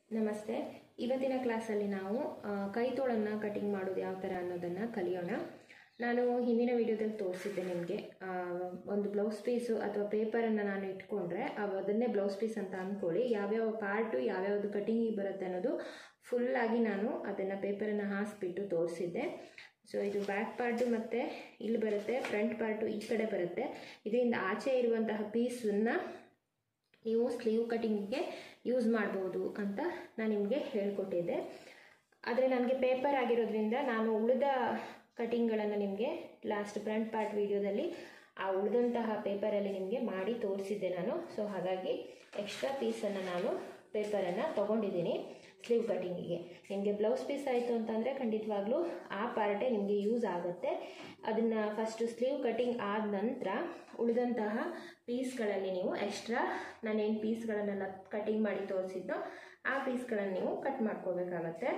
ನಮಸ್ತೆ ಇವತ್ತಿನ ಕ್ಲಾಸಲ್ಲಿ ನಾವು ಆ, ಕೈತೋಳನ್ನು ಕಟಿಂಗ್ ಮಾಡೋದು ಯಾವ ಥರ ಅನ್ನೋದನ್ನು ಕಲಿಯೋಣ ನಾನು ಹಿಂದಿನ ವಿಡಿಯೋದಲ್ಲಿ ತೋರಿಸಿದ್ದೆ ನಿಮಗೆ ಒಂದು ಬ್ಲೌಸ್ ಪೀಸು ಅಥವಾ ಪೇಪರನ್ನು ನಾನು ಇಟ್ಕೊಂಡ್ರೆ ಅವ್ ಅದನ್ನೇ ಬ್ಲೌಸ್ ಪೀಸ್ ಅಂತ ಅಂದ್ಕೊಳ್ಳಿ ಯಾವ್ಯಾವ ಪಾರ್ಟು ಯಾವ್ಯಾವುದು ಕಟಿಂಗಿಗೆ ಬರುತ್ತೆ ಅನ್ನೋದು ಫುಲ್ಲಾಗಿ ನಾನು ಅದನ್ನು ಪೇಪರನ್ನು ಹಾಸ್ಬಿಟ್ಟು ತೋರಿಸಿದ್ದೆ ಸೊ ಇದು ಬ್ಯಾಕ್ ಪಾರ್ಟು ಮತ್ತು ಇಲ್ಲಿ ಬರುತ್ತೆ ಫ್ರಂಟ್ ಪಾರ್ಟು ಈ ಕಡೆ ಬರುತ್ತೆ ಇದರಿಂದ ಆಚೆ ಇರುವಂತಹ ಪೀಸನ್ನು ನೀವು ಸ್ಲೀವ್ ಕಟಿಂಗಿಗೆ ಯೂಸ್ ಮಾಡ್ಬೋದು ಅಂತ ನಾನು ನಿಮಗೆ ಹೇಳ್ಕೊಟ್ಟಿದ್ದೆ ಆದರೆ ನನಗೆ ಪೇಪರ್ ಆಗಿರೋದ್ರಿಂದ ನಾನು ಉಳಿದ ಕಟಿಂಗ್ಗಳನ್ನು ನಿಮಗೆ ಲಾಸ್ಟ್ ಫ್ರಂಟ್ ಪಾರ್ಟ್ ವಿಡಿಯೋದಲ್ಲಿ ಆ ಉಳಿದಂತಹ ಪೇಪರಲ್ಲಿ ನಿಮಗೆ ಮಾಡಿ ತೋರಿಸಿದ್ದೆ ನಾನು ಸೊ ಹಾಗಾಗಿ ಎಕ್ಸ್ಟ್ರಾ ಪೀಸನ್ನು ನಾನು ಪೇಪರನ್ನು ತೊಗೊಂಡಿದ್ದೀನಿ ಸ್ಲೀವ್ ಕಟಿಂಗಿಗೆ ನಿಮಗೆ ಬ್ಲೌಸ್ ಪೀಸ್ ಆಯಿತು ಅಂತಂದರೆ ಖಂಡಿತವಾಗ್ಲೂ ಆ ಪಾರ್ಟೇ ನಿಮಗೆ ಯೂಸ್ ಆಗುತ್ತೆ ಅದನ್ನು ಫಸ್ಟು ಸ್ಲೀವ್ ಕಟಿಂಗ್ ಆದ ನಂತರ ಉಳಿದಂತಹ ಪೀಸ್ಗಳಲ್ಲಿ ನೀವು ಎಕ್ಸ್ಟ್ರಾ ನಾನೇನು ಪೀಸ್ಗಳನ್ನೆಲ್ಲ ಕಟಿಂಗ್ ಮಾಡಿ ತೋರಿಸಿದ್ದೋ ಆ ಪೀಸ್ಗಳನ್ನು ನೀವು ಕಟ್ ಮಾಡ್ಕೋಬೇಕಾಗತ್ತೆ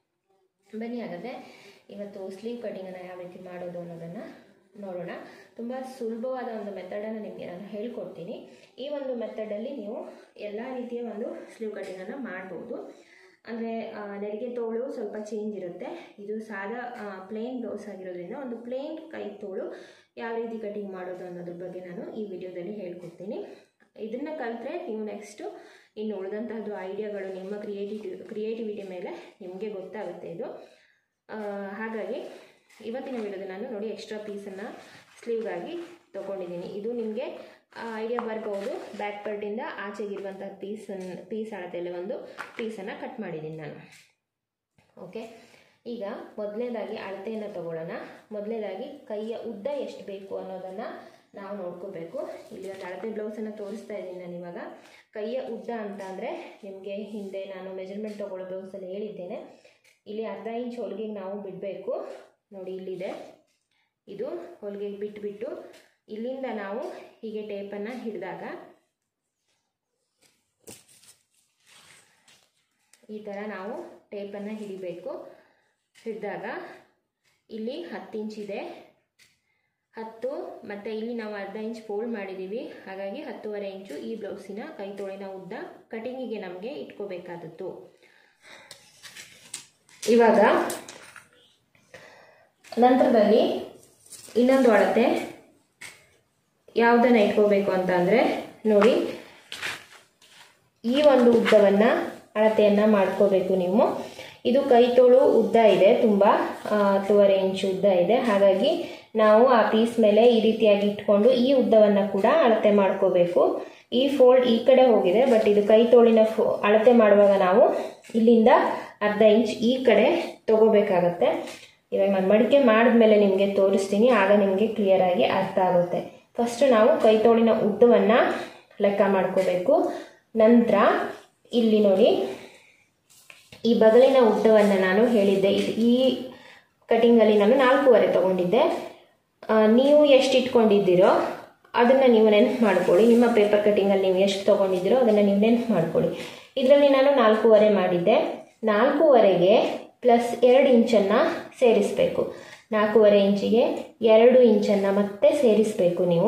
ಬನ್ನಿ ಹಾಗಾದರೆ ಇವತ್ತು ಸ್ಲೀವ್ ಕಟಿಂಗನ್ನು ಯಾವ ರೀತಿ ಮಾಡೋದು ಅನ್ನೋದನ್ನು ನೋಡೋಣ ತುಂಬ ಸುಲಭವಾದ ಒಂದು ಮೆಥಡನ್ನು ನಿಮಗೆ ನಾನು ಹೇಳ್ಕೊಡ್ತೀನಿ ಈ ಒಂದು ಮೆಥಡಲ್ಲಿ ನೀವು ಎಲ್ಲ ರೀತಿಯ ಒಂದು ಸ್ಲೀವ್ ಕಟಿಂಗನ್ನು ಮಾಡ್ಬೋದು ಅಂದರೆ ನೆರಿಗೆ ತೋಳು ಸ್ವಲ್ಪ ಚೇಂಜ್ ಇರುತ್ತೆ ಇದು ಸಾದಾ ಪ್ಲೇನ್ ಬ್ಲೌಸ್ ಆಗಿರೋದ್ರಿಂದ ಒಂದು ಪ್ಲೇನ್ ಕೈ ತೋಳು ಯಾವ ರೀತಿ ಕಟಿಂಗ್ ಮಾಡೋದು ಅನ್ನೋದ್ರ ಬಗ್ಗೆ ನಾನು ಈ ವಿಡಿಯೋದಲ್ಲಿ ಹೇಳ್ಕೊಡ್ತೀನಿ ಇದನ್ನು ಕಲಿತ್ರೆ ನೀವು ನೆಕ್ಸ್ಟು ಇನ್ನು ಉಳಿದಂತಹದ್ದು ಐಡಿಯಾಗಳು ನಿಮ್ಮ ಕ್ರಿಯೇಟಿವಿ ಕ್ರಿಯೇಟಿವಿಟಿ ಮೇಲೆ ನಿಮಗೆ ಗೊತ್ತಾಗುತ್ತೆ ಇದು ಆ, ಹಾಗಾಗಿ ಇವತ್ತಿನ ವಿಡಿಯೋದಲ್ಲಿ ನಾನು ನೋಡಿ ಎಕ್ಸ್ಟ್ರಾ ಪೀಸನ್ನು ಸ್ಲೀವ್ಗಾಗಿ ತೊಗೊಂಡಿದ್ದೀನಿ ಇದು ನಿಮಗೆ ಐಡಿಯಾ ಬರ್ಬೋದು ಬ್ಯಾಕ್ ಪಾರ್ಟಿಂದ ಆಚೆಗಿರುವಂಥ ಪೀಸನ್ನು ಪೀಸ್ ಅಳತೆಯಲ್ಲಿ ಒಂದು ಪೀಸನ್ನು ಕಟ್ ಮಾಡಿದ್ದೀನಿ ನಾನು ಓಕೆ ಈಗ ಮೊದಲನೇದಾಗಿ ಅಳತೆಯನ್ನು ತಗೊಳ್ಳೋಣ ಮೊದಲನೇದಾಗಿ ಕೈಯ ಉದ್ದ ಎಷ್ಟು ಬೇಕು ಅನ್ನೋದನ್ನು ನಾವು ನೋಡ್ಕೋಬೇಕು ಇಲ್ಲಿ ಒಂದು ಅಳತೆ ಬ್ಲೌಸನ್ನು ತೋರಿಸ್ತಾ ಇದ್ದೀನಿ ನಾನು ಇವಾಗ ಕೈಯ ಉದ್ದ ಅಂತ ಅಂದರೆ ನಿಮಗೆ ಹಿಂದೆ ನಾನು ಮೆಜರ್ಮೆಂಟ್ ತೊಗೊಳ್ಳೋ ಬ್ಲೌಸಲ್ಲಿ ಹೇಳಿದ್ದೇನೆ ಇಲ್ಲಿ ಅರ್ಧ ಇಂಚ್ ಹೊಲಿಗೆಗೆ ನಾವು ಬಿಡಬೇಕು ನೋಡಿ ಇಲ್ಲಿದೆ ಇದು ಹೊಲಿಗೆಗೆ ಬಿಟ್ಬಿಟ್ಟು ಇಲ್ಲಿಂದ ನಾವು ಹೀಗೆ ಟೇಪನ್ನು ಹಿಡಿದಾಗ ಈ ಥರ ನಾವು ಟೇಪನ್ನು ಹಿಡಿಬೇಕು ಹಿಡಿದಾಗ ಇಲ್ಲಿ ಹತ್ತು ಇಂಚ್ ಇದೆ ಹತ್ತು ಮತ್ತು ಇಲ್ಲಿ ನಾವು ಅರ್ಧ ಇಂಚ್ ಫೋಲ್ಡ್ ಮಾಡಿದ್ದೀವಿ ಹಾಗಾಗಿ ಹತ್ತುವರೆ ಇಂಚು ಈ ಬ್ಲೌಸಿನ ಕೈ ತೋಳಿನ ಉದ್ದ ಕಟಿಂಗಿಗೆ ನಮಗೆ ಇಟ್ಕೋಬೇಕಾದದ್ದು ಇವಾಗ ನಂತರದಲ್ಲಿ ಇನ್ನೊಂದು ಅಳತೆ ಯಾವುದನ್ನು ಇಟ್ಕೋಬೇಕು ಅಂತ ಅಂದರೆ ನೋಡಿ ಈ ಒಂದು ಉದ್ದವನ್ನು ಅಳತೆಯನ್ನು ಮಾಡ್ಕೋಬೇಕು ನೀವು ಇದು ಕೈತೋಳು ಉದ್ದ ಇದೆ ತುಂಬ ಆ, ಹತ್ತುವರೆ ಇಂಚು ಉದ್ದ ಇದೆ ಹಾಗಾಗಿ ನಾವು ಆ ಪೀಸ್ ಮೇಲೆ ಈ ರೀತಿಯಾಗಿ ಇಟ್ಕೊಂಡು ಈ ಉದ್ದವನ್ನು ಕೂಡ ಅಳತೆ ಮಾಡ್ಕೋಬೇಕು ಈ ಫೋಲ್ಡ್ ಈ ಕಡೆ ಹೋಗಿದೆ ಬಟ್ ಇದು ಕೈ ತೋಳಿನ ಫೋ ಅಳತೆ ಮಾಡುವಾಗ ನಾವು ಇಲ್ಲಿಂದ ಅರ್ಧ ಇಂಚ್ ಈ ಕಡೆ ತಗೋಬೇಕಾಗತ್ತೆ ಇವಾಗ ನಾನು ಮಡಿಕೆ ಮಾಡಿದ್ಮೇಲೆ ನಿಮಗೆ ತೋರಿಸ್ತೀನಿ ಆಗ ನಿಮಗೆ ಕ್ಲಿಯರಾಗಿ ಅರ್ಥ ಆಗುತ್ತೆ ಫಸ್ಟು ನಾವು ಕೈ ತೋಳಿನ ಉದ್ದವನ್ನು ಲೆಕ್ಕ ಮಾಡ್ಕೋಬೇಕು ನಂತರ ಇಲ್ಲಿ ನೋಡಿ ಈ ಬಗಲಿನ ಉದ್ದವನ್ನು ನಾನು ಹೇಳಿದ್ದೆ ಇದು ಈ ಕಟಿಂಗಲ್ಲಿ ನಾನು ನಾಲ್ಕೂವರೆ ತೊಗೊಂಡಿದ್ದೆ ಆ, ನೀವು ಎಷ್ಟು ಇಟ್ಕೊಂಡಿದ್ದೀರೋ ಅದನ್ನು ನೀವು ನೆನಪು ಮಾಡ್ಕೊಳ್ಳಿ ನಿಮ್ಮ ಪೇಪರ್ ಕಟಿಂಗಲ್ಲಿ ನೀವು ಎಷ್ಟು ತೊಗೊಂಡಿದ್ದೀರೋ ಅದನ್ನು ನೀವು ನೆನಪು ಮಾಡ್ಕೊಳ್ಳಿ ಇದರಲ್ಲಿ ನಾನು ನಾಲ್ಕೂವರೆ ಮಾಡಿದ್ದೆ ನಾಲ್ಕೂವರೆಗೆ ಪ್ಲಸ್ ಎರಡು ಇಂಚನ್ನು ಸೇರಿಸಬೇಕು ನಾಲ್ಕೂವರೆ ಇಂಚಿಗೆ ಎರಡು ಇಂಚನ್ನು ಮತ್ತೆ ಸೇರಿಸಬೇಕು ನೀವು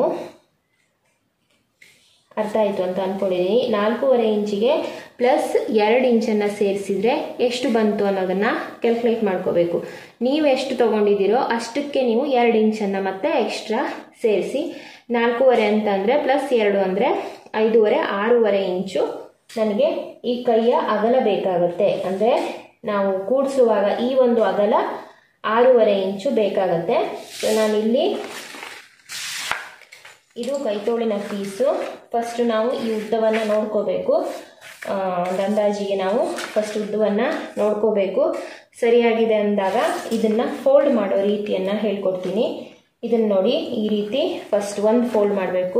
ಅರ್ಥ ಆಯಿತು ಅಂತ ಅಂದ್ಕೊಂಡಿದ್ದೀನಿ ನಾಲ್ಕೂವರೆ ಇಂಚಿಗೆ ಪ್ಲಸ್ ಎರಡು ಇಂಚನ್ನು ಸೇರಿಸಿದರೆ ಎಷ್ಟು ಬಂತು ಅನ್ನೋದನ್ನು ಕ್ಯಾಲ್ಕುಲೇಟ್ ಮಾಡ್ಕೋಬೇಕು ನೀವು ಎಷ್ಟು ತೊಗೊಂಡಿದ್ದೀರೋ ಅಷ್ಟಕ್ಕೆ ನೀವು ಎರಡು ಇಂಚನ್ನು ಮತ್ತೆ ಎಕ್ಸ್ಟ್ರಾ ಸೇರಿಸಿ ನಾಲ್ಕೂವರೆ ಅಂತ ಅಂದರೆ ಪ್ಲಸ್ ಎರಡು ಅಂದರೆ ಐದೂವರೆ ಆರೂವರೆ ಇಂಚು ನನಗೆ ಈ ಕೈಯ ಅಗಲ ಬೇಕಾಗುತ್ತೆ ಅಂದರೆ ನಾವು ಕೂಡಿಸುವಾಗ ಈ ಒಂದು ಅಗಲ ಆರೂವರೆ ಇಂಚು ಬೇಕಾಗತ್ತೆ ಸೊ ನಾನಿಲ್ಲಿ ಇದು ಕೈತೋಳಿನ ಪೀಸು ಫಸ್ಟ್ ನಾವು ಈ ಉದ್ದವನ್ನು ನೋಡ್ಕೋಬೇಕು ಆ, ಒಂದು ಅಂದಾಜಿಗೆ ನಾವು ಫಸ್ಟ್ ಉದ್ದವನ್ನು ನೋಡ್ಕೋಬೇಕು ಸರಿಯಾಗಿದೆ ಅಂದಾಗ ಇದನ್ನು ಫೋಲ್ಡ್ ಮಾಡೋ ರೀತಿಯನ್ನು ಹೇಳ್ಕೊಡ್ತೀನಿ ಇದನ್ನು ನೋಡಿ ಈ ರೀತಿ ಫಸ್ಟ್ ಒಂದು ಫೋಲ್ಡ್ ಮಾಡಬೇಕು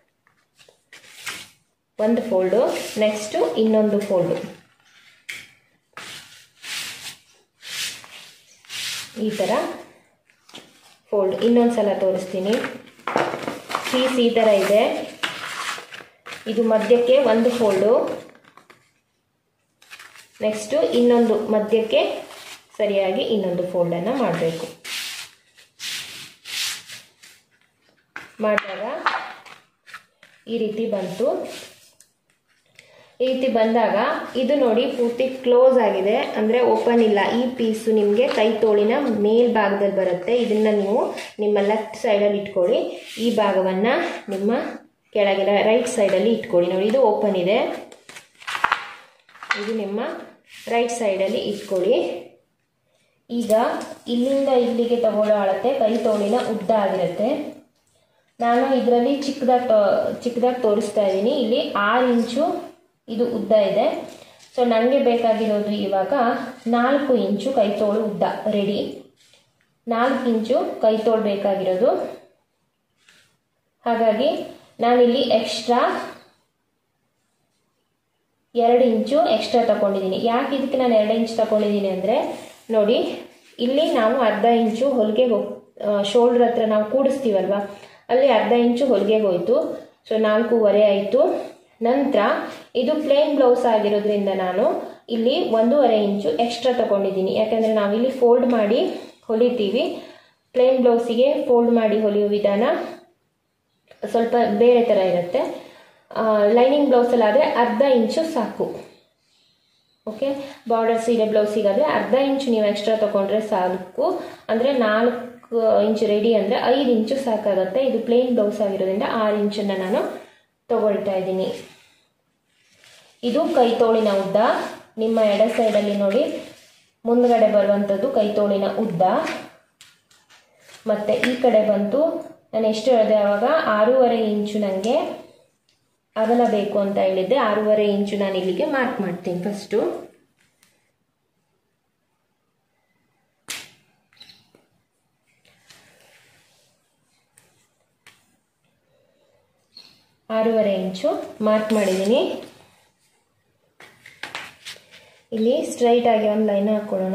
ಒಂದು ಫೋಲ್ಡು ನೆಕ್ಸ್ಟು ಇನ್ನೊಂದು ಫೋಲ್ಡು ಈ ಥರ ಫೋಲ್ಡ್ ಇನ್ನೊಂದು ಸಲ ತೋರಿಸ್ತೀನಿ ಪೀಸ್ ಈ ಥರ ಇದೆ ಇದು ಮಧ್ಯಕ್ಕೆ ಒಂದು ಫೋಲ್ಡು ನೆಕ್ಸ್ಟು ಇನ್ನೊಂದು ಮಧ್ಯಕ್ಕೆ ಸರಿಯಾಗಿ ಇನ್ನೊಂದು ಫೋಲ್ಡನ್ನು ಮಾಡಬೇಕು ಮಾಡಿದಾಗ ಈ ರೀತಿ ಬಂತು ಈ ರೀತಿ ಬಂದಾಗ ಇದು ನೋಡಿ ಪೂರ್ತಿ ಕ್ಲೋಸ್ ಆಗಿದೆ ಅಂದರೆ ಓಪನ್ ಇಲ್ಲ ಈ ಪೀಸು ನಿಮಗೆ ಕೈ ತೋಳಿನ ಮೇಲ್ಭಾಗದಲ್ಲಿ ಬರುತ್ತೆ ಇದನ್ನು ನೀವು ನಿಮ್ಮ ಲೆಫ್ಟ್ ಸೈಡಲ್ಲಿ ಇಟ್ಕೊಳ್ಳಿ ಈ ಭಾಗವನ್ನು ನಿಮ್ಮ ಕೆಳಗೆ ರೈಟ್ ಸೈಡಲ್ಲಿ ಇಟ್ಕೊಳ್ಳಿ ನೋಡಿ ಇದು ಓಪನ್ ಇದೆ ಇದು ನಿಮ್ಮ ರೈಟ್ ಸೈಡಲ್ಲಿ ಇಟ್ಕೊಳ್ಳಿ ಈಗ ಇಲ್ಲಿಂದ ಇಲ್ಲಿಗೆ ತಗೊಳ್ಳೋ ಅಳತೆ ಕೈ ತೋಳಿನ ಉದ್ದ ಆಗಿರುತ್ತೆ ನಾನು ಇದರಲ್ಲಿ ಚಿಕ್ಕದಾಗಿ ತೋ ಚಿಕ್ಕದಾಗಿ ತೋರಿಸ್ತಾ ಇದ್ದೀನಿ ಇಲ್ಲಿ ಆರು ಇಂಚು ಇದು ಉದ್ದ ಇದೆ ಸೊ ನನಗೆ ಬೇಕಾಗಿರೋದು ಇವಾಗ ನಾಲ್ಕು ಇಂಚು ಕೈತೋಳು ಉದ್ದ ರೆಡಿ ನಾಲ್ಕು ಇಂಚು ಕೈತೋಳು ಬೇಕಾಗಿರೋದು ಹಾಗಾಗಿ ನಾನಿಲ್ಲಿ ಎಕ್ಸ್ಟ್ರಾ ಎರಡು ಇಂಚು ಎಕ್ಸ್ಟ್ರಾ ತಗೊಂಡಿದ್ದೀನಿ ಯಾಕೆ ಇದಕ್ಕೆ ನಾನು ಎರಡು ಇಂಚು ತಗೊಂಡಿದ್ದೀನಿ ಅಂದರೆ ನೋಡಿ ಇಲ್ಲಿ ನಾವು ಅರ್ಧ ಇಂಚು ಹೊಲಿಗೆ ಹೋಗ್ ಶೋಲ್ಡ್ರ್ ಹತ್ರ ನಾವು ಕೂಡಿಸ್ತೀವಲ್ವ ಅಲ್ಲಿ ಅರ್ಧ ಇಂಚು ಹೊಲಿಗೆ ಹೋಯಿತು ಸೊ ನಾಲ್ಕೂವರೆ ಆಯಿತು ನಂತರ ಇದು ಪ್ಲೇನ್ ಬ್ಲೌಸ್ ಆಗಿರೋದ್ರಿಂದ ನಾನು ಇಲ್ಲಿ ಒಂದೂವರೆ ಇಂಚು ಎಕ್ಸ್ಟ್ರಾ ತಗೊಂಡಿದ್ದೀನಿ ಯಾಕೆಂದರೆ ನಾವಿಲ್ಲಿ ಫೋಲ್ಡ್ ಮಾಡಿ ಹೊಲಿತೀವಿ ಪ್ಲೇನ್ ಬ್ಲೌಸಿಗೆ ಫೋಲ್ಡ್ ಮಾಡಿ ಹೊಲಿಯೋ ವಿಧಾನ ಸ್ವಲ್ಪ ಬೇರೆ ಥರ ಇರುತ್ತೆ ಲೈನಿಂಗ್ ಬ್ಲೌಸಲ್ಲಾದರೆ ಅರ್ಧ ಇಂಚು ಸಾಕು ಓಕೆ ಬಾರ್ಡರ್ ಸೀರೆ ಬ್ಲೌಸಿಗಾದರೆ ಅರ್ಧ ಇಂಚು ನೀವು ಎಕ್ಸ್ಟ್ರಾ ತೊಗೊಂಡ್ರೆ ಸಾಕು ಅಂದರೆ ನಾಲ್ಕು ಇಂಚು ರೆಡಿ ಅಂದರೆ ಐದು ಇಂಚು ಸಾಕಾಗುತ್ತೆ ಇದು ಪ್ಲೇನ್ ಬ್ಲೌಸ್ ಆಗಿರೋದ್ರಿಂದ ಆರು ಇಂಚನ್ನು ನಾನು ತಗೊಳ್ತಾ ಇದ್ದೀನಿ ಇದು ಕೈ ತೋಳಿನ ಉದ್ದ ನಿಮ್ಮ ಎಡ ಸೈಡಲ್ಲಿ ನೋಡಿ ಮುಂದ್ಗಡೆ ಬರುವಂಥದ್ದು ಕೈ ತೋಳಿನ ಉದ್ದ ಮತ್ತು ಈ ಕಡೆ ಬಂತು ನಾನು ಎಷ್ಟು ಹೇಳಿದೆ ಆವಾಗ ಆರೂವರೆ ಇಂಚು ನನಗೆ ಅಗಲ ಬೇಕು ಅಂತ ಹೇಳಿದ್ದೆ ಆರೂವರೆ ಇಂಚು ನಾನು ಇಲ್ಲಿಗೆ ಮಾರ್ಕ್ ಮಾಡ್ತೀನಿ ಫಸ್ಟು ಆರೂವರೆ ಇಂಚು ಮಾರ್ಕ್ ಮಾಡಿದ್ದೀನಿ ಇಲ್ಲಿ ಸ್ಟ್ರೈಟ್ ಆಗಿ ಒಂದು ಲೈನ್ ಹಾಕ್ಕೊಳ್ಳೋಣ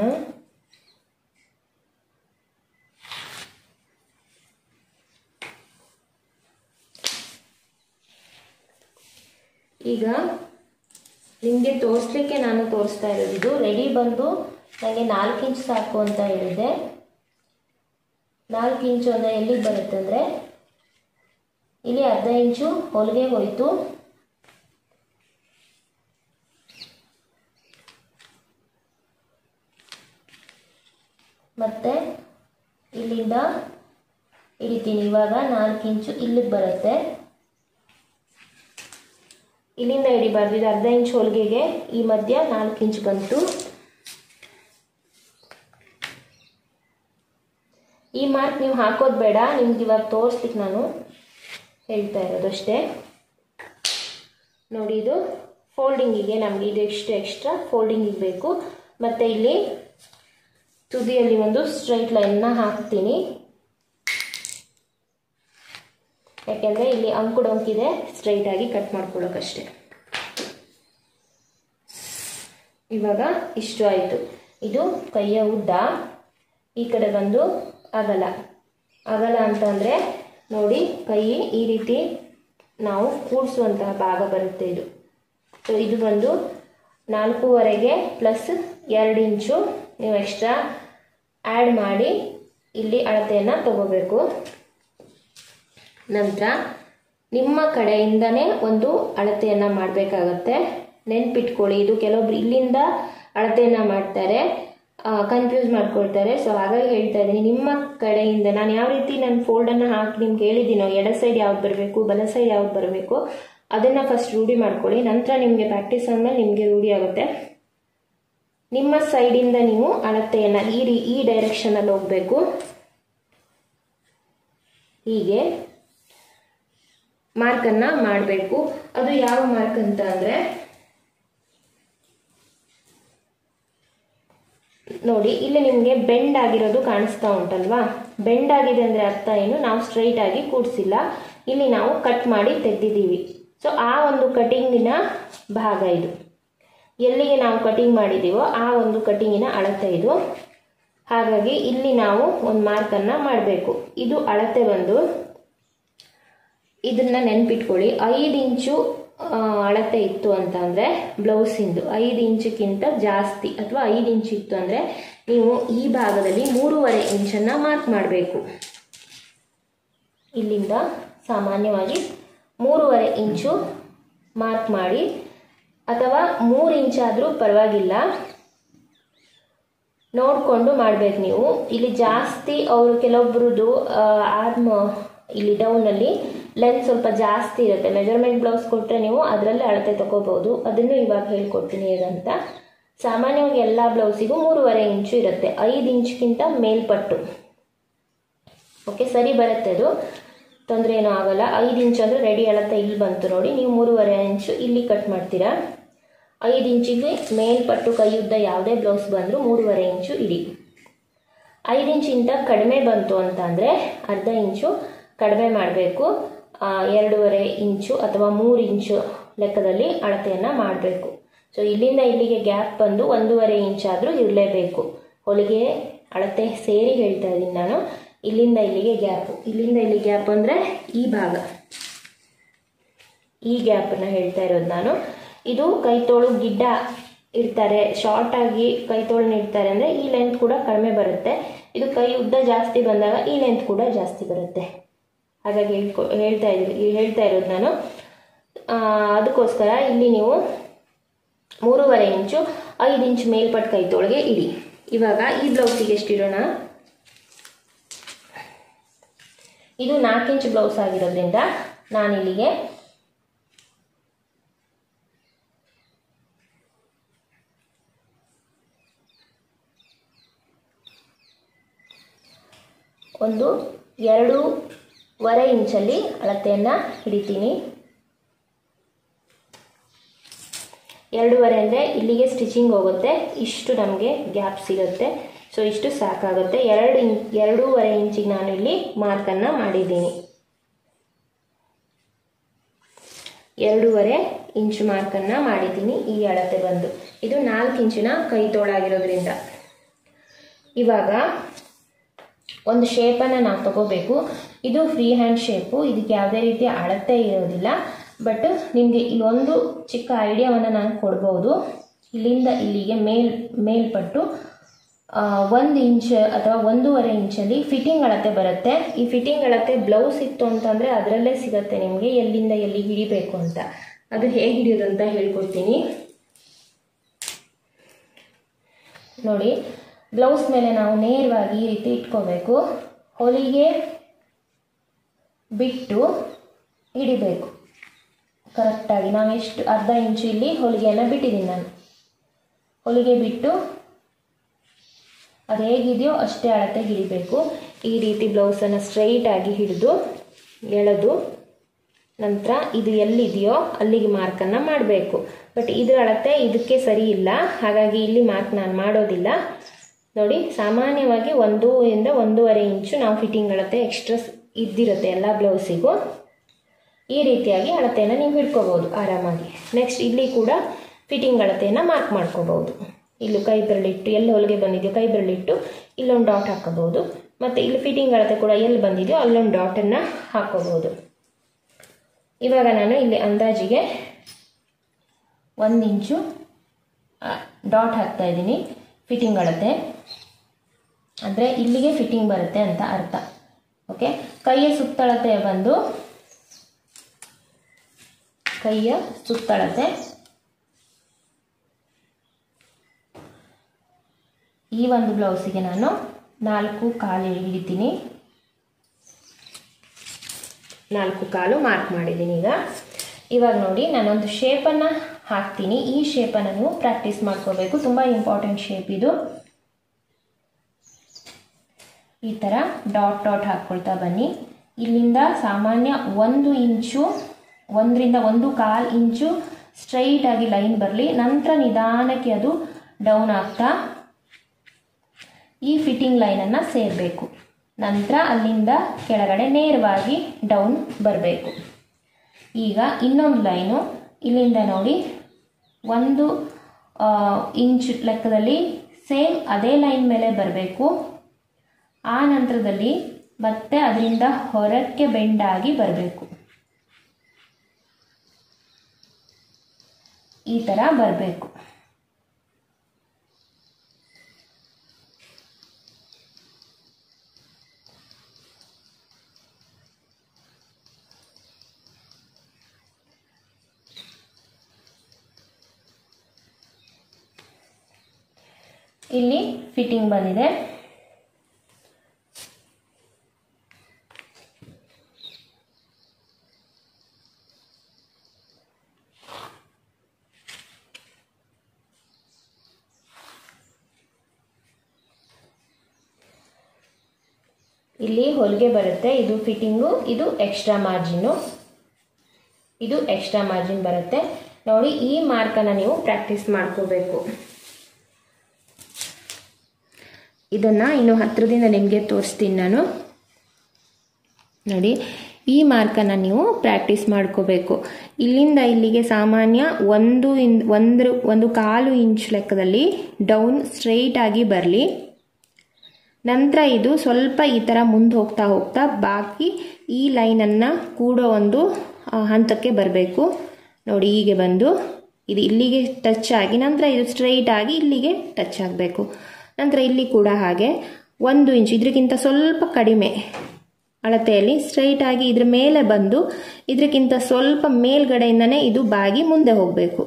ಈಗ ನಿಮಗೆ ತೋರಿಸ್ಲಿಕ್ಕೆ ನಾನು ತೋರಿಸ್ತಾ ಇರೋದು ಇದು ರೆಡಿ ಬಂದು ನನಗೆ ನಾಲ್ಕು ಇಂಚ್ ಸಾಕು ಅಂತ ಹೇಳಿದೆ ನಾಲ್ಕು ಇಂಚು ಅಂದರೆ ಎಲ್ಲಿಗೆ ಬರುತ್ತೆ ಅಂದರೆ ಇಲ್ಲಿ ಅರ್ಧ ಇಂಚು ಹೊಲಿಗೆ ಹೋಯಿತು ಮತ್ತು ಇಲ್ಲಿಂದ ಹಿಡಿತೀನಿ ಇವಾಗ ನಾಲ್ಕು ಇಂಚು ಇಲ್ಲಿಗೆ ಬರುತ್ತೆ ಇಲ್ಲಿಂದ ಹಿಡಿಬಾರ್ದು ಇದು ಅರ್ಧ ಇಂಚ್ ಹೊಲಿಗೆಗೆ ಈ ಮಧ್ಯ ನಾಲ್ಕು ಇಂಚ್ ಬಂತು ಈ ಮಾರ್ಕ್ ನೀವು ಹಾಕೋದು ಬೇಡ ನಿಮ್ಗೆ ಇವಾಗ ತೋರಿಸ್ಲಿಕ್ಕೆ ನಾನು ಹೇಳ್ತಾ ಇರೋದು ಅಷ್ಟೇ ನೋಡಿ ಇದು ಫೋಲ್ಡಿಂಗಿಗೆ ನಮಗೆ ಇದು ಎಷ್ಟು ಎಕ್ಸ್ಟ್ರಾ ಫೋಲ್ಡಿಂಗಿಗೆ ಬೇಕು ಮತ್ತು ಇಲ್ಲಿ ತುದಿಯಲ್ಲಿ ಒಂದು ಸ್ಟ್ರೈಟ್ ಲೈನ್ನ ಹಾಕ್ತೀನಿ ಯಾಕೆಂದರೆ ಇಲ್ಲಿ ಅಂಕು ಡೊಂಕಿದೆ ಸ್ಟ್ರೈಟಾಗಿ ಕಟ್ ಮಾಡ್ಕೊಳ್ಳೋಕ್ಕಷ್ಟೆ ಇವಾಗ ಇಷ್ಟು ಆಯಿತು ಇದು ಕೈಯ ಉದ್ದ ಈ ಕಡೆ ಬಂದು ಅಗಲ ಅಗಲ ಅಂತಂದರೆ ನೋಡಿ ಕೈ ಈ ರೀತಿ ನಾವು ಕೂಡಿಸುವಂತಹ ಭಾಗ ಬರುತ್ತೆ ಇದು ಸೊ ಇದು ಬಂದು ನಾಲ್ಕೂವರೆಗೆ ಪ್ಲಸ್ ಎರಡು ಇಂಚು ನೀವು ಎಕ್ಸ್ಟ್ರಾ ಆ್ಯಡ್ ಮಾಡಿ ಇಲ್ಲಿ ಅಳತೆಯನ್ನು ತಗೋಬೇಕು ನಂತರ ನಿಮ್ಮ ಕಡೆಯಿಂದನೇ ಒಂದು ಅಳತೆಯನ್ನು ಮಾಡಬೇಕಾಗತ್ತೆ ನೆನ್ಪಿಟ್ಕೊಳ್ಳಿ ಇದು ಕೆಲವೊಬ್ರು ಇಲ್ಲಿಂದ ಅಳತೆಯನ್ನು ಮಾಡ್ತಾರೆ ಕನ್ಫ್ಯೂಸ್ ಮಾಡ್ಕೊಳ್ತಾರೆ ಸೊ ಹಾಗಾಗಿ ಹೇಳ್ತಾ ಇದ್ದೀನಿ ನಿಮ್ಮ ಕಡೆಯಿಂದ ನಾನು ಯಾವ ರೀತಿ ನನ್ನ ಫೋಲ್ಡನ್ನು ಹಾಕಿ ನಿಮ್ಗೆ ಹೇಳಿದ್ದೀನೋ ಎಡ ಸೈಡ್ ಯಾವ್ದು ಬರಬೇಕು ಬಲ ಸೈಡ್ ಯಾವ್ದು ಬರಬೇಕು ಅದನ್ನು ಫಸ್ಟ್ ರೂಢಿ ಮಾಡ್ಕೊಳ್ಳಿ ನಂತರ ನಿಮಗೆ ಪ್ರಾಕ್ಟೀಸ್ ಆದಮೇಲೆ ನಿಮಗೆ ರೂಢಿ ಆಗುತ್ತೆ ನಿಮ್ಮ ಸೈಡಿಂದ ನೀವು ಅಳತೆಯನ್ನು ಈ ರೀ ಈ ಡೈರೆಕ್ಷನಲ್ಲಿ ಹೋಗಬೇಕು ಹೀಗೆ ಮಾರ್ಕನ್ನು ಮಾಡಬೇಕು ಅದು ಯಾವ ಮಾರ್ಕ್ ಅಂತ ಅಂದರೆ ನೋಡಿ ಇಲ್ಲಿ ನಿಮಗೆ ಬೆಂಡ್ ಆಗಿರೋದು ಕಾಣಿಸ್ತಾ ಉಂಟಲ್ವಾ ಬೆಂಡ್ ಆಗಿದೆ ಅಂದರೆ ಅರ್ಥ ಏನು ನಾವು ಸ್ಟ್ರೈಟ್ ಆಗಿ ಕೂಡಿಸಿಲ್ಲ ಇಲ್ಲಿ ನಾವು ಕಟ್ ಮಾಡಿ ತೆಗೆದಿದ್ದೀವಿ ಸೊ ಆ ಒಂದು ಕಟಿಂಗಿನ ಭಾಗ ಇದು ಎಲ್ಲಿಗೆ ನಾವು ಕಟಿಂಗ್ ಮಾಡಿದ್ದೀವೋ ಆ ಒಂದು ಕಟಿಂಗಿನ ಅಳತೆ ಇದು ಹಾಗಾಗಿ ಇಲ್ಲಿ ನಾವು ಒಂದು ಮಾರ್ಕನ್ನು ಮಾಡಬೇಕು ಇದು ಅಳತೆ ಬಂದು ಇದನ್ನ ನೆನ್ಪಿಟ್ಕೊಳ್ಳಿ ಐದು ಇಂಚು ಅಳತೆ ಇತ್ತು ಅಂತ ಅಂದರೆ ಬ್ಲೌಸಿಂದು ಐದು ಇಂಚಕ್ಕಿಂತ ಜಾಸ್ತಿ ಅಥವಾ ಐದು ಇಂಚು ಇತ್ತು ಅಂದರೆ ನೀವು ಈ ಭಾಗದಲ್ಲಿ ಮೂರುವರೆ ಇಂಚನ್ನು ಮಾರ್ಕ್ ಮಾಡಬೇಕು ಇಲ್ಲಿಂದ ಸಾಮಾನ್ಯವಾಗಿ ಮೂರುವರೆ ಇಂಚು ಮಾರ್ಕ್ ಮಾಡಿ ಅಥವಾ ಮೂರು ಇಂಚಾದರೂ ಪರವಾಗಿಲ್ಲ ನೋಡಿಕೊಂಡು ಮಾಡಬೇಕು ನೀವು ಇಲ್ಲಿ ಜಾಸ್ತಿ ಅವರು ಕೆಲವೊಬ್ರದ್ದು ಆರ್ಮ್ ಇಲ್ಲಿ ಡೌನಲ್ಲಿ ಲೆಂತ್ ಸ್ವಲ್ಪ ಜಾಸ್ತಿ ಇರುತ್ತೆ ಮೆಜರ್ಮೆಂಟ್ ಬ್ಲೌಸ್ ಕೊಟ್ಟರೆ ನೀವು ಅದರಲ್ಲೇ ಅಳತೆ ತಗೋಬಹುದು ಅದನ್ನು ಇವಾಗ ಹೇಳ್ಕೊಡ್ತೀನಿ ಹೇಗಂತ ಸಾಮಾನ್ಯವಾಗಿ ಎಲ್ಲ ಬ್ಲೌಸಿಗೂ ಮೂರುವರೆ ಇಂಚು ಇರುತ್ತೆ ಐದು ಇಂಚ್ಗಿಂತ ಮೇಲ್ಪಟ್ಟು ಓಕೆ ಸರಿ ಬರುತ್ತೆ ಅದು ತೊಂದರೆ ಏನೂ ಆಗಲ್ಲ ಐದು ಇಂಚು ಅಂದರೆ ರೆಡಿ ಅಳತೆ ಇಲ್ಲಿ ಬಂತು ನೋಡಿ ನೀವು ಮೂರುವರೆ ಇಂಚು ಇಲ್ಲಿ ಕಟ್ ಮಾಡ್ತೀರಾ ಐದು ಇಂಚಿಗೆ ಮೇಲ್ಪಟ್ಟು ಕೈ ಉದ್ದ ಯಾವುದೇ ಬ್ಲೌಸ್ ಬಂದರೂ ಮೂರುವರೆ ಇಂಚು ಇಡಿ ಐದು ಇಂಚಿಂದ ಕಡಿಮೆ ಬಂತು ಅಂತ ಅಂದರೆ ಅರ್ಧ ಇಂಚು ಕಡಿಮೆ ಮಾಡಬೇಕು ಎರಡೂವರೆ ಇಂಚು ಅಥವಾ ಮೂರು ಇಂಚು ಲೆಕ್ಕದಲ್ಲಿ ಅಳತೆಯನ್ನು ಮಾಡಬೇಕು ಸೊ ಇಲ್ಲಿಂದ ಇಲ್ಲಿಗೆ ಗ್ಯಾಪ್ ಬಂದು ಒಂದೂವರೆ ಇಂಚಾದರೂ ಇರಲೇಬೇಕು ಹೊಲಿಗೆ ಅಳತೆ ಸೇರಿ ಹೇಳ್ತಾ ಇದ್ದೀನಿ ನಾನು ಇಲ್ಲಿಂದ ಇಲ್ಲಿಗೆ ಗ್ಯಾಪು ಇಲ್ಲಿಂದ ಇಲ್ಲಿ ಗ್ಯಾಪ್ ಅಂದರೆ ಈ ಭಾಗ ಈ ಗ್ಯಾಪನ್ನು ಹೇಳ್ತಾ ಇರೋದು ನಾನು ಇದು ಕೈತೋಳು ಗಿಡ್ಡ ಇಡ್ತಾರೆ ಶಾರ್ಟ್ ಆಗಿ ಕೈತೋಳನ್ನ ಇಡ್ತಾರೆ ಅಂದರೆ ಈ ಲೆಂತ್ ಕೂಡ ಕಡಿಮೆ ಬರುತ್ತೆ ಇದು ಕೈ ಉದ್ದ ಜಾಸ್ತಿ ಬಂದಾಗ ಈ ಲೆಂತ್ ಕೂಡ ಜಾಸ್ತಿ ಬರುತ್ತೆ ಹಾಗಾಗಿ ಹೇಳ್ಕೊ ಹೇಳ್ತಾ ಇದ್ದೀನಿ ಹೇಳ್ತಾ ಇರೋದು ನಾನು ಅದಕ್ಕೋಸ್ಕರ ಇಲ್ಲಿ ನೀವು ಮೂರುವರೆ ಇಂಚು ಐದು ಇಂಚು ಮೇಲ್ಪಟ್ಟು ಕೈತೋಳಿಗೆ ಇಡಿ ಇವಾಗ ಈ ಬ್ಲೌಸಿಗೆ ಎಷ್ಟಿಡೋಣ ಇದು ನಾಲ್ಕು ಇಂಚ್ ಬ್ಲೌಸ್ ಆಗಿರೋದ್ರಿಂದ ನಾನಿಲ್ಲಿಗೆ ಒಂದು ಎರಡೂವರೆ ಇಂಚಲ್ಲಿ ಅಳತೆಯನ್ನು ಹಿಡಿತೀನಿ ಎರಡೂವರೆ ಅಂದರೆ ಇಲ್ಲಿಗೆ ಸ್ಟಿಚಿಂಗ್ ಹೋಗುತ್ತೆ ಇಷ್ಟು ನಮಗೆ ಗ್ಯಾಪ್ ಸಿಗುತ್ತೆ ಸೊ ಇಷ್ಟು ಸಾಕಾಗುತ್ತೆ ಎರಡು ಇಂ ಎರಡೂವರೆ ಇಂಚಿಗೆ ನಾನು ಇಲ್ಲಿ ಮಾರ್ಕನ್ನು ಮಾಡಿದ್ದೀನಿ ಎರಡೂವರೆ ಇಂಚು ಮಾರ್ಕನ್ನು ಮಾಡಿದ್ದೀನಿ ಈ ಅಳತೆ ಬಂದು ಇದು ನಾಲ್ಕು ಇಂಚಿನ ಕೈ ತೋಳಾಗಿರೋದ್ರಿಂದ ಇವಾಗ ಒಂದು ಶೇಪನ್ನು ನಾವು ತಗೋಬೇಕು ಇದು ಫ್ರೀ ಹ್ಯಾಂಡ್ ಶೇಪು ಇದಕ್ಕೆ ಯಾವುದೇ ರೀತಿಯ ಅಳತೆ ಇರೋದಿಲ್ಲ ಬಟ್ ನಿಮಗೆ ಇಲ್ಲೊಂದು ಚಿಕ್ಕ ಐಡಿಯಾವನ್ನು ನಾನು ಕೊಡ್ಬೋದು ಇಲ್ಲಿಂದ ಇಲ್ಲಿಗೆ ಮೇಲ್ ಮೇಲ್ಪಟ್ಟು ಒಂದು ಇಂಚ್ ಅಥವಾ ಒಂದೂವರೆ ಇಂಚಲ್ಲಿ ಫಿಟ್ಟಿಂಗ್ ಅಳತೆ ಬರುತ್ತೆ ಈ ಫಿಟ್ಟಿಂಗ್ ಅಳತೆ ಬ್ಲೌಸ್ ಇತ್ತು ಅಂತಂದರೆ ಅದರಲ್ಲೇ ಸಿಗುತ್ತೆ ನಿಮಗೆ ಎಲ್ಲಿಂದ ಎಲ್ಲಿ ಹಿಡಿಬೇಕು ಅಂತ ಅದು ಹೇಗೆ ಹಿಡಿಯೋದು ಅಂತ ಹೇಳ್ಕೊಡ್ತೀನಿ ನೋಡಿ ಬ್ಲೌಸ್ ಮೇಲೆ ನಾವು ನೇರವಾಗಿ ಈ ರೀತಿ ಇಟ್ಕೋಬೇಕು ಹೊಲಿಗೆ ಬಿಟ್ಟು ಹಿಡಿಬೇಕು ಕರೆಕ್ಟಾಗಿ ನಾವು ಎಷ್ಟು ಅರ್ಧ ಇಂಚು ಇಲ್ಲಿ ಹೊಲಿಗೆಯನ್ನು ಬಿಟ್ಟಿದ್ದೀನಿ ನಾನು ಹೊಲಿಗೆ ಬಿಟ್ಟು ಅದು ಹೇಗಿದೆಯೋ ಅಷ್ಟೇ ಅಳತೆ ಹಿಡಿಬೇಕು ಈ ರೀತಿ ಬ್ಲೌಸನ್ನು ಸ್ಟ್ರೈಟಾಗಿ ಹಿಡಿದು ಎಳೆದು ನಂತರ ಇದು ಎಲ್ಲಿದೆಯೋ ಅಲ್ಲಿಗೆ ಮಾರ್ಕನ್ನು ಮಾಡಬೇಕು ಬಟ್ ಇದ್ರ ಅಳತೆ ಇದಕ್ಕೆ ಸರಿ ಇಲ್ಲ ಹಾಗಾಗಿ ಇಲ್ಲಿ ಮಾರ್ಕ್ ನಾನು ಮಾಡೋದಿಲ್ಲ ನೋಡಿ ಸಾಮಾನ್ಯವಾಗಿ ಒಂದು ಇಂದ ಒಂದೂವರೆ ಇಂಚು ನಾವು ಫಿಟ್ಟಿಂಗ್ ಅಳತೆ ಎಕ್ಸ್ಟ್ರಾ ಇದ್ದಿರುತ್ತೆ ಎಲ್ಲ ಬ್ಲೌಸಿಗೂ ಈ ರೀತಿಯಾಗಿ ಅಳತೆಯನ್ನು ನೀವು ಹಿಡ್ಕೋಬೋದು ಆರಾಮಾಗಿ ನೆಕ್ಸ್ಟ್ ಇಲ್ಲಿ ಕೂಡ ಫಿಟ್ಟಿಂಗ್ ಅಳತೆಯನ್ನು ಮಾರ್ಕ್ ಮಾಡ್ಕೋಬೋದು ಇಲ್ಲೂ ಕೈ ಬೆರಳಿಟ್ಟು ಎಲ್ಲಿ ಹೊಲಿಗೆ ಬಂದಿದೆಯೋ ಕೈ ಬೆರಳಿಟ್ಟು ಇಲ್ಲೊಂದು ಡಾಟ್ ಹಾಕೋಬೋದು ಮತ್ತು ಇಲ್ಲಿ ಫಿಟ್ಟಿಂಗ್ ಅಳತೆ ಕೂಡ ಎಲ್ಲಿ ಬಂದಿದೆಯೋ ಅಲ್ಲೊಂದು ಡಾಟನ್ನು ಹಾಕೋಬೋದು ಇವಾಗ ನಾನು ಇಲ್ಲಿ ಅಂದಾಜಿಗೆ ಒಂದು ಇಂಚು ಡಾಟ್ ಹಾಕ್ತಾ ಇದ್ದೀನಿ ಫಿಟ್ಟಿಂಗ್ ಅಳತೆ ಅಂದರೆ ಇಲ್ಲಿಗೆ ಫಿಟ್ಟಿಂಗ್ ಬರುತ್ತೆ ಅಂತ ಅರ್ಥ ಓಕೆ ಕೈಯ ಸುತ್ತಳತೆ ಬಂದು ಕೈಯ ಸುತ್ತಳತೆ ಈ ಒಂದು ಬ್ಲೌಸಿಗೆ ನಾನು ನಾಲ್ಕು ಕಾಲು ಹಿಡಿತೀನಿ ನಾಲ್ಕು ಕಾಲು ಮಾರ್ಕ್ ಮಾಡಿದ್ದೀನಿ ಈಗ ಇವಾಗ ನೋಡಿ ನಾನೊಂದು ಶೇಪನ್ನು ಹಾಕ್ತೀನಿ ಈ ಶೇಪನ್ನು ನೀವು ಪ್ರಾಕ್ಟೀಸ್ ಮಾಡ್ಕೋಬೇಕು ತುಂಬ ಇಂಪಾರ್ಟೆಂಟ್ ಶೇಪ್ ಇದು ಈ ಥರ ಡಾಟ್ ಡಾಟ್ ಹಾಕ್ಕೊಳ್ತಾ ಬನ್ನಿ ಇಲ್ಲಿಂದ ಸಾಮಾನ್ಯ ಒಂದು ಇಂಚು ಒಂದರಿಂದ ಒಂದು ಕಾಲು ಇಂಚು ಸ್ಟ್ರೈಟಾಗಿ ಲೈನ್ ಬರಲಿ ನಂತರ ನಿಧಾನಕ್ಕೆ ಅದು ಡೌನ್ ಆಗ್ತಾ ಈ ಫಿಟ್ಟಿಂಗ್ ಲೈನನ್ನು ಸೇರಬೇಕು ನಂತರ ಅಲ್ಲಿಂದ ಕೆಳಗಡೆ ನೇರವಾಗಿ ಡೌನ್ ಬರಬೇಕು ಈಗ ಇನ್ನೊಂದು ಲೈನು ಇಲ್ಲಿಂದ ನೋಡಿ ಒಂದು ಇಂಚ್ ಲೆಕ್ಕದಲ್ಲಿ ಸೇಮ್ ಅದೇ ಲೈನ್ ಮೇಲೆ ಬರಬೇಕು ಆ ನಂತರದಲ್ಲಿ ಮತ್ತೆ ಅದರಿಂದ ಹೊರಕ್ಕೆ ಬೆಂಡಾಗಿ ಬರಬೇಕು ಈ ಥರ ಬರಬೇಕು ಇಲ್ಲಿ ಫಿಟ್ಟಿಂಗ್ ಬಂದಿದೆ ಇಲ್ಲಿ ಹೊಲಿಗೆ ಬರುತ್ತೆ ಇದು ಫಿಟ್ಟಿಂಗು ಇದು ಎಕ್ಸ್ಟ್ರಾ ಮಾರ್ಜಿನ್ನು ಇದು ಎಕ್ಸ್ಟ್ರಾ ಮಾರ್ಜಿನ್ ಬರುತ್ತೆ ನೋಡಿ ಈ ಮಾರ್ಕನ್ನು ನೀವು ಪ್ರಾಕ್ಟೀಸ್ ಮಾಡ್ಕೋಬೇಕು ಇದನ್ನು ಇನ್ನು ಹತ್ತಿರದಿಂದ ನಿಮಗೆ ತೋರಿಸ್ತೀನಿ ನಾನು ನೋಡಿ ಈ ಮಾರ್ಕನ್ನು ನೀವು ಪ್ರಾಕ್ಟೀಸ್ ಮಾಡ್ಕೋಬೇಕು ಇಲ್ಲಿಂದ ಇಲ್ಲಿಗೆ ಸಾಮಾನ್ಯ ಒಂದು ಇನ್ ಒಂದು ಒಂದು ಕಾಲು ಇಂಚ್ ಲೆಕ್ಕದಲ್ಲಿ ಡೌನ್ ಸ್ಟ್ರೈಟ್ ಆಗಿ ಬರಲಿ ನಂತರ ಇದು ಸ್ವಲ್ಪ ಈ ಥರ ಮುಂದೆ ಹೋಗ್ತಾ ಹೋಗ್ತಾ ಬಾಕಿ ಈ ಲೈನನ್ನು ಕೂಡೋ ಒಂದು ಹಂತಕ್ಕೆ ಬರಬೇಕು ನೋಡಿ ಹೀಗೆ ಬಂದು ಇದು ಇಲ್ಲಿಗೆ ಟಚ್ ಆಗಿ ನಂತರ ಇದು ಸ್ಟ್ರೈಟ್ ಆಗಿ ಇಲ್ಲಿಗೆ ಟಚ್ ಆಗಬೇಕು ನಂತರ ಇಲ್ಲಿ ಕೂಡ ಹಾಗೆ ಒಂದು ಇಂಚ್ ಇದಕ್ಕಿಂತ ಸ್ವಲ್ಪ ಕಡಿಮೆ ಅಳತೆಯಲ್ಲಿ ಸ್ಟ್ರೈಟ್ ಆಗಿ ಇದ್ರ ಮೇಲೆ ಬಂದು ಇದಕ್ಕಿಂತ ಸ್ವಲ್ಪ ಮೇಲ್ಗಡೆಯಿಂದನೇ ಇದು ಬಾಗಿ ಮುಂದೆ ಹೋಗಬೇಕು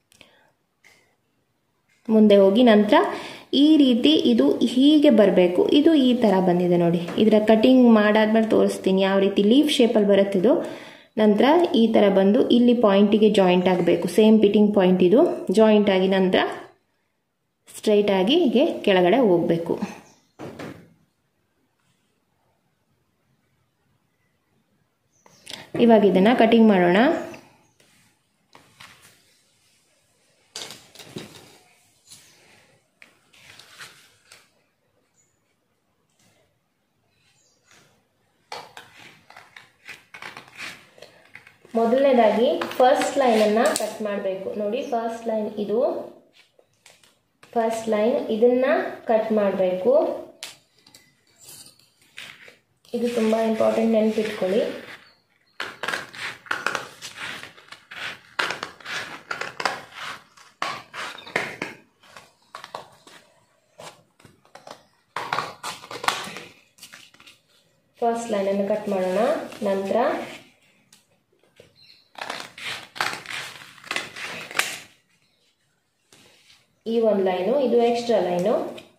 ಮುಂದೆ ಹೋಗಿ ನಂತರ ಈ ರೀತಿ ಇದು ಹೀಗೆ ಬರಬೇಕು ಇದು ಈ ಥರ ಬಂದಿದೆ ನೋಡಿ ಇದರ ಕಟಿಂಗ್ ಮಾಡಾದ್ಮೇಲೆ ತೋರಿಸ್ತೀನಿ ಯಾವ ರೀತಿ ಲೀಫ್ ಶೇಪಲ್ಲಿ ಬರುತ್ತಿದ್ದು ನಂತರ ಈ ಥರ ಬಂದು ಇಲ್ಲಿ ಪಾಯಿಂಟಿಗೆ ಜಾಯಿಂಟ್ ಆಗಬೇಕು ಸೇಮ್ ಪಿಟಿಂಗ್ ಪಾಯಿಂಟ್ ಇದು ಜಾಯಿಂಟ್ ಆಗಿ ನಂತರ ಸ್ಟ್ರೈಟ್ ಆಗಿ ಹೀಗೆ ಕೆಳಗಡೆ ಹೋಗಬೇಕು ಇವಾಗ ಇದನ್ನು ಕಟಿಂಗ್ ಮಾಡೋಣ ಮೊದಲನೇದಾಗಿ ಫಸ್ಟ್ ಲೈನನ್ನು ಕಟ್ ಮಾಡಬೇಕು ನೋಡಿ ಫಸ್ಟ್ ಲೈನ್ ಇದು ಫಸ್ಟ್ ಲೈನ್ ಇದನ್ನು ಕಟ್ ಮಾಡಬೇಕು ಇದು ತುಂಬ ಇಂಪಾರ್ಟೆಂಟ್ ನೆನಪಿಟ್ಕೊಳ್ಳಿ ಫಸ್ಟ್ ಲೈನನ್ನು ಕಟ್ ಮಾಡೋಣ ನಂತರ ಈ ಒಂದು ಲೈನು ಇದು ಎಕ್ಸ್ಟ್ರಾ ಲೈನು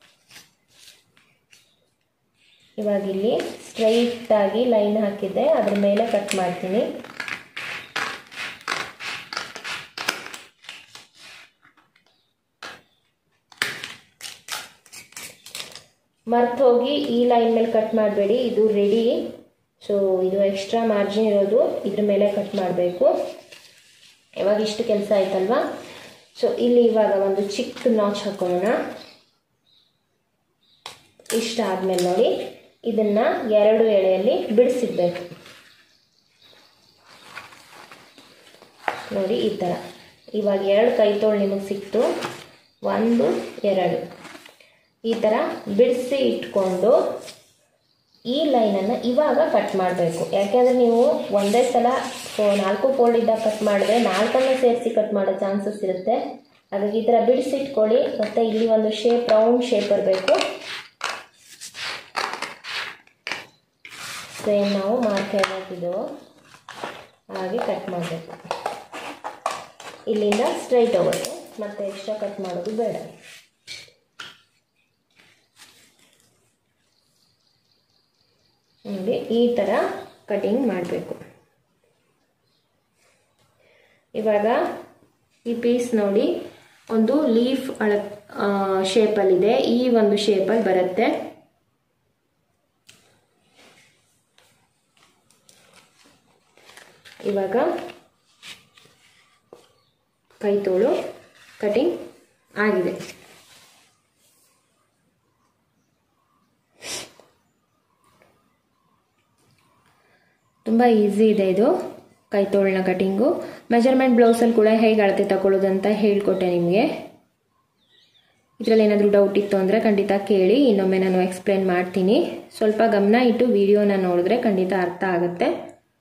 ಇವಾಗ ಇಲ್ಲಿ ಸ್ಟ್ರೈಟ್ ಆಗಿ ಲೈನ್ ಹಾಕಿದ್ದೆ ಅದ್ರ ಮೇಲೆ ಕಟ್ ಮಾಡ್ತೀನಿ ಮರ್ತು ಹೋಗಿ ಈ ಲೈನ್ ಮೇಲೆ ಕಟ್ ಮಾಡಬೇಡಿ ಇದು ರೆಡಿ ಸೊ ಇದು ಎಕ್ಸ್ಟ್ರಾ ಮಾರ್ಜಿನ್ ಇರೋದು ಇದ್ರ ಮೇಲೆ ಕಟ್ ಮಾಡಬೇಕು ಇವಾಗ ಇಷ್ಟು ಕೆಲಸ ಆಯ್ತಲ್ವಾ ಸೊ ಇಲ್ಲಿ ಇವಾಗ ಒಂದು ಚಿಕ್ಕ ನಾಚ್ ಹಾಕೊಳ್ಳೋಣ ಇಷ್ಟ ಆದಮೇಲೆ ನೋಡಿ ಇದನ್ನು ಎರಡು ಎಳೆಯಲ್ಲಿ ಬಿಡಿಸಿಡ್ಬೇಕು ನೋಡಿ ಈ ಥರ ಇವಾಗ ಎರಡು ಕೈ ತೋಳು ನಿಮಗೆ ಸಿಕ್ತು ಒಂದು ಎರಡು ಈ ಥರ ಬಿಡಿಸಿ ಇಟ್ಕೊಂಡು ಈ ಲೈನನ್ನು ಇವಾಗ ಕಟ್ ಮಾಡಬೇಕು ಯಾಕೆಂದರೆ ನೀವು ಒಂದೇ ಸಲ ಫೋ ನಾಲ್ಕು ಫೋಲ್ಡ್ ಇದ್ದಾಗ ಕಟ್ ಮಾಡಿದ್ರೆ ನಾಲ್ಕನ್ನು ಸೇರಿಸಿ ಕಟ್ ಮಾಡೋ ಚಾನ್ಸಸ್ ಇರುತ್ತೆ ಹಾಗಾಗಿ ಈ ಥರ ಬಿಡಿಸಿಟ್ಕೊಳ್ಳಿ ಮತ್ತು ಇಲ್ಲಿ ಒಂದು ಶೇಪ್ ರೌಂಡ್ ಶೇಪ್ ಬರಬೇಕು ಸೇಮ್ ನಾವು ಮಾರ್ಕ್ ಹಾಕಿದ್ದೆವು ಹಾಗೆ ಕಟ್ ಮಾಡಬೇಕು ಇಲ್ಲಿಂದ ಸ್ಟ್ರೈಟ್ ಹೋಗುತ್ತೆ ಮತ್ತು ಎಕ್ಸ್ಟ್ರಾ ಕಟ್ ಮಾಡೋದು ಬೇಡ ನೋಡಿ ಈ ಥರ ಕಟಿಂಗ್ ಮಾಡಬೇಕು ಇವಾಗ ಈ ಪೀಸ್ ನೋಡಿ ಒಂದು ಲೀಫ್ ಅಳ ಶೇಪಲ್ಲಿದೆ ಈ ಒಂದು ಶೇಪಲ್ಲಿ ಬರುತ್ತೆ ಇವಾಗ ಕೈ ತೋಳು ಕಟಿಂಗ್ ಆಗಿದೆ ತುಂಬ ಈಸಿ ಇದೆ ಇದು ಕೈ ತೋಳಿನ ಕಟಿಂಗು ಮೆಜರ್ಮೆಂಟ್ ಬ್ಲೌಸಲ್ಲಿ ಕೂಡ ಹೇಗೆ ಅಳತೆ ತಗೊಳ್ಳೋದು ಅಂತ ಹೇಳಿಕೊಟ್ಟೆ ನಿಮಗೆ ಇದರಲ್ಲಿ ಏನಾದರೂ ಡೌಟ್ ಇತ್ತು ಅಂದರೆ ಖಂಡಿತ ಕೇಳಿ ಇನ್ನೊಮ್ಮೆ ನಾನು ಎಕ್ಸ್ಪ್ಲೇನ್ ಮಾಡ್ತೀನಿ ಸ್ವಲ್ಪ ಗಮನ ಇಟ್ಟು ವಿಡಿಯೋನ ನೋಡಿದ್ರೆ ಖಂಡಿತ ಅರ್ಥ ಆಗುತ್ತೆ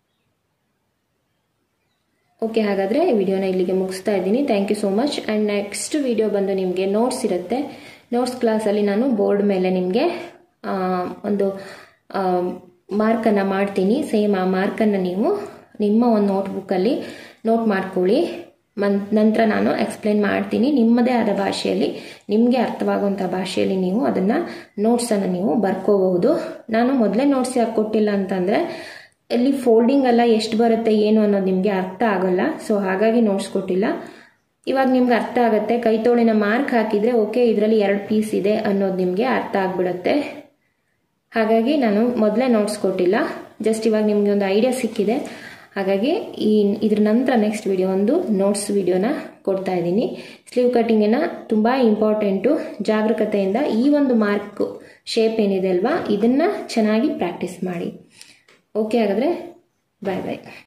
ಓಕೆ ಹಾಗಾದರೆ ವಿಡಿಯೋನ ಇಲ್ಲಿಗೆ ಮುಗಿಸ್ತಾ ಇದ್ದೀನಿ thank you so much and next video ಬಂದು ನಿಮಗೆ ನೋಟ್ಸ್ ಇರುತ್ತೆ ನೋಟ್ಸ್ ಕ್ಲಾಸಲ್ಲಿ ನಾನು ಬೋರ್ಡ್ ಮೇಲೆ ನಿಮಗೆ ಒಂದು ಮಾರ್ಕನ್ನು ಮಾಡ್ತೀನಿ ಸೇಮ್ ಆ ಮಾರ್ಕನ್ನು ನೀವು ನಿಮ್ಮ ಒಂದು ನೋಟ್ಬುಕ್ಕಲ್ಲಿ ನೋಟ್ ಮಾಡ್ಕೊಳ್ಳಿ ಮನ್ ನಂತರ ನಾನು ಎಕ್ಸ್ಪ್ಲೇನ್ ಮಾಡ್ತೀನಿ ನಿಮ್ಮದೇ ಆದ ಭಾಷೆಯಲ್ಲಿ ನಿಮಗೆ ಅರ್ಥವಾಗುವಂಥ ಭಾಷೆಯಲ್ಲಿ ನೀವು ಅದನ್ನು ನೋಟ್ಸನ್ನು ನೀವು ಬರ್ಕೋಬಹುದು ನಾನು ಮೊದಲೇ ನೋಟ್ಸ್ ಯಾಕೆ ಕೊಟ್ಟಿಲ್ಲ ಅಂತಂದರೆ ಇಲ್ಲಿ ಫೋಲ್ಡಿಂಗ್ ಎಲ್ಲ ಎಷ್ಟು ಬರುತ್ತೆ ಏನು ಅನ್ನೋದು ನಿಮಗೆ ಅರ್ಥ ಆಗೋಲ್ಲ ಸೊ ಹಾಗಾಗಿ ನೋಟ್ಸ್ ಕೊಟ್ಟಿಲ್ಲ ಇವಾಗ ನಿಮ್ಗೆ ಅರ್ಥ ಆಗುತ್ತೆ ಕೈತೋಳಿನ ಮಾರ್ಕ್ ಹಾಕಿದರೆ ಓಕೆ ಇದರಲ್ಲಿ ಎರಡು ಪೀಸ್ ಇದೆ ಅನ್ನೋದು ನಿಮಗೆ ಅರ್ಥ ಆಗಿಬಿಡುತ್ತೆ ಹಾಗಾಗಿ ನಾನು ಮೊದಲೇ ನೋಟ್ಸ್ ಕೊಟ್ಟಿಲ್ಲ ಜಸ್ಟ್ ಇವಾಗ ನಿಮಗೆ ಒಂದು ಐಡಿಯಾ ಸಿಕ್ಕಿದೆ ಹಾಗಾಗಿ ಈ ಇದ್ರ ನಂತರ ನೆಕ್ಸ್ಟ್ ವಿಡಿಯೋ ಒಂದು ನೋಟ್ಸ್ ವಿಡಿಯೋನ ಕೊಡ್ತಾ ಇದ್ದೀನಿ ಸ್ಲೀವ್ ಕಟ್ಟಿಂಗಿನ ತುಂಬ ಇಂಪಾರ್ಟೆಂಟು ಜಾಗರೂಕತೆಯಿಂದ ಈ ಒಂದು ಮಾರ್ಕ್ ಶೇಪ್ ಏನಿದೆ ಅಲ್ವಾ ಇದನ್ನು ಚೆನ್ನಾಗಿ ಪ್ರಾಕ್ಟೀಸ್ ಮಾಡಿ ಓಕೆ ಹಾಗಾದರೆ ಬಾಯ್ ಬಾಯ್